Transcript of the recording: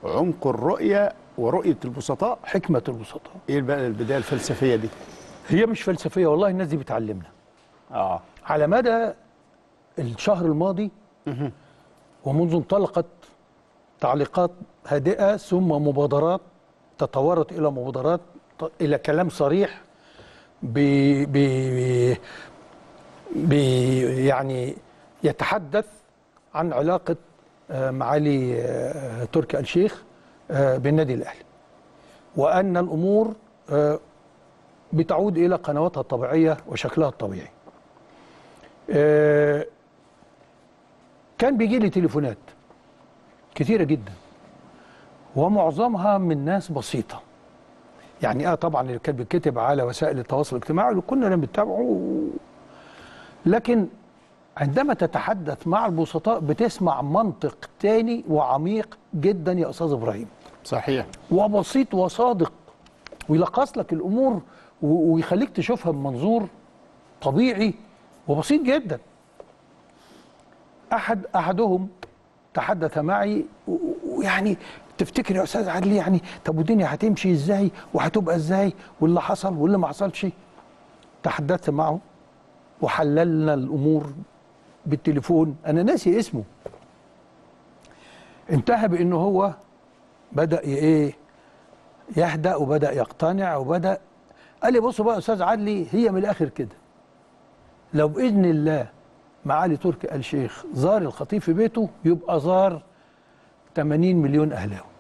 عمق الرؤيه ورؤيه البسطاء حكمه البسطاء ايه بقى البدايه الفلسفيه دي هي مش فلسفيه والله الناس دي بتعلمنا اه على مدى الشهر الماضي ومنذ انطلقت تعليقات هادئه ثم مبادرات تطورت الى مبادرات ت- الى كلام صريح ب ب ب يعني يتحدث عن علاقه آه، معالي آه، تركي آل الشيخ آه، بالنادي الاهلي وان الامور آه، بتعود الى قنواتها الطبيعيه وشكلها الطبيعي آه، كان بيجي لي تليفونات كثيرة جدا ومعظمها من ناس بسيطة يعني اه طبعا اللي كان بيتكتب على وسائل التواصل الاجتماعي اللي كنا بنتابعه لكن عندما تتحدث مع البسطاء بتسمع منطق تاني وعميق جدا يا استاذ ابراهيم صحيح وبسيط وصادق ويلخص لك الامور و- ويخليك تشوفها بمنظور طبيعي وبسيط جدا احد احدهم تحدث معي و- و- ويعني تفتكر يا استاذ عدلي يعني طب والدنيا هتمشي ازاي وهتبقى ازاي واللي حصل واللي ما حصلش تحدثت معه وحللنا الامور بالتليفون انا ناسي اسمه انتهى بانه هو بدا ي- ايه يهدأ وبدا يقتنع وبدا قال لي بصوا بقى يا استاذ عدلي هي من الاخر كده لو باذن الله معالي تركي آل الشيخ زار الخطيب في بيته يبقى زار 80 مليون اهلاوي